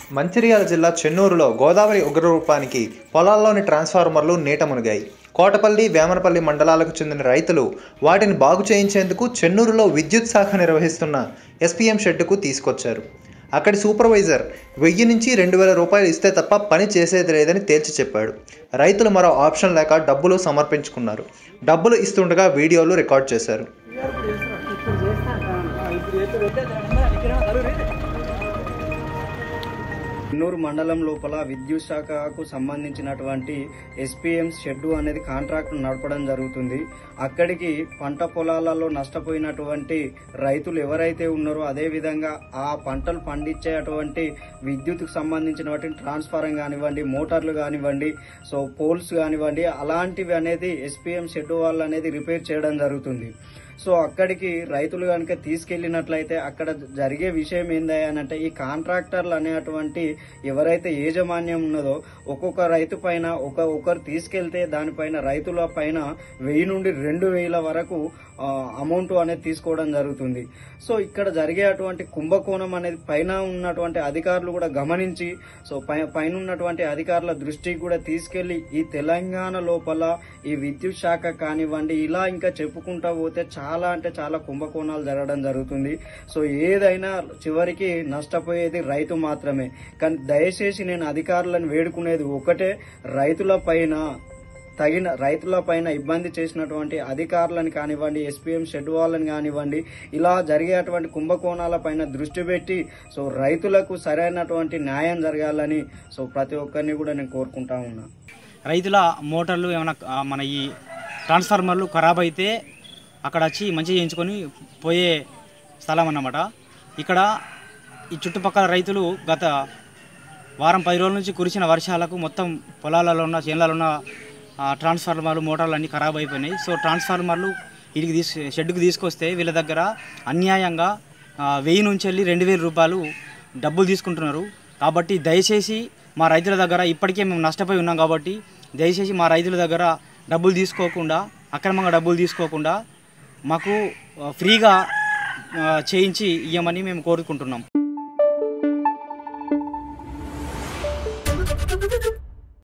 మంచిర్యాల జిల్లా చెన్నూరులో గోదావరి ఉగ్రరూపానికి పొలాల్లోని ట్రాన్స్ఫార్మర్లు నీట మునిగాయి కోటపల్లి వేమనపల్లి మండలాలకు చెందిన రైతులు వాటిని బాగు చేయించేందుకు చెన్నూరులో విద్యుత్ శాఖ నిర్వహిస్తున్న ఎస్పీఎం షెడ్డుకు తీసుకొచ్చారు అక్కడి సూపర్వైజర్ వెయ్యి నుంచి రెండు వేల రూపాయలు ఇస్తే తప్ప పని చేసేది లేదని తేల్చి చెప్పాడు రైతులు మరో ఆప్షన్ లేక డబ్బులు సమర్పించుకున్నారు డబ్బులు ఇస్తుండగా వీడియోలు రికార్డ్ చేశారు చెన్నూరు మండలం లోపల విద్యుత్ శాఖకు సంబంధించినటువంటి ఎస్పీఎం షెడ్ అనేది కాంట్రాక్ట్ నడపడం జరుగుతుంది అక్కడికి పంట పొలాలలో నష్టపోయినటువంటి రైతులు ఎవరైతే ఉన్నారో అదే విధంగా ఆ పంటలు పండించేటువంటి విద్యుత్కు సంబంధించినటువంటి ట్రాన్స్ఫారం కానివ్వండి మోటార్లు కానివ్వండి సో పోల్స్ కానివ్వండి అలాంటివి అనేది ఎస్పీఎం షెడ్ వాళ్ళు అనేది రిపేర్ చేయడం జరుగుతుంది సో అక్కడికి రైతులు కనుక తీసుకెళ్లినట్లయితే అక్కడ జరిగే విషయం ఏంది అని అంటే ఈ కాంట్రాక్టర్లు అనేటువంటి ఎవరైతే యాజమాన్యం ఉన్నదో ఒక్కొక్క రైతు పైన ఒక ఒకరు తీసుకెళ్తే దానిపైన రైతుల పైన వెయ్యి నుండి రెండు వేల వరకు అమౌంట్ అనేది తీసుకోవడం జరుగుతుంది సో ఇక్కడ జరిగేటువంటి కుంభకోణం అనేది పైన ఉన్నటువంటి అధికారులు కూడా గమనించి సో పై పైన ఉన్నటువంటి అధికారుల దృష్టికి కూడా తీసుకెళ్లి ఈ తెలంగాణ లోపల ఈ విద్యుత్ శాఖ కానివ్వండి ఇలా ఇంకా చెప్పుకుంటా పోతే చాలా అంటే చాలా కుంభకోణాలు జరగడం జరుగుతుంది సో ఏదైనా చివరికి నష్టపోయేది రైతు మాత్రమే కానీ దయచేసి నేను అధికారులను వేడుకునేది ఒకటే రైతుల పైన తగిన రైతుల పైన ఇబ్బంది చేసినటువంటి అధికారులను కానివ్వండి ఎస్పీఎం షెడ్ వాళ్ళని కానివ్వండి ఇలా జరిగేటువంటి కుంభకోణాల పైన దృష్టి పెట్టి సో రైతులకు సరైనటువంటి న్యాయం జరగాలని సో ప్రతి ఒక్కరిని కూడా నేను కోరుకుంటా ఉన్నా రైతుల మోటార్లు ఏమైనా ఆ, మన ఈ ట్రాన్స్ఫార్మర్లు ఖరాబ్ అయితే అక్కడ వచ్చి మంచిగా చేయించుకొని పోయే స్థలం అన్నమాట ఇక్కడ ఈ చుట్టుపక్కల రైతులు గత వారం పది రోజుల నుంచి కురిసిన వర్షాలకు మొత్తం పొలాలలో ఉన్న చేనులలో ఉన్న ఆ, ట్రాన్స్ఫార్మర్లు మోటార్లు అన్నీ ఖరాబ్ అయిపోయినాయి సో ట్రాన్స్ఫార్మర్లు వీటికి తీసు షెడ్డుకు తీసుకొస్తే వీళ్ళ దగ్గర అన్యాయంగా ఆ, వెయ్యి నుంచి వెళ్ళి రెండు వేల రూపాయలు డబ్బులు తీసుకుంటున్నారు కాబట్టి దయచేసి మా రైతుల దగ్గర ఇప్పటికే మేము నష్టపోయి ఉన్నాం కాబట్టి దయచేసి మా రైతుల దగ్గర డబ్బులు తీసుకోకుండా అక్రమంగా డబ్బులు తీసుకోకుండా మాకు ఆ, ఫ్రీగా ఆ, చేయించి ఇవ్వమని మేము కోరుకుంటున్నాం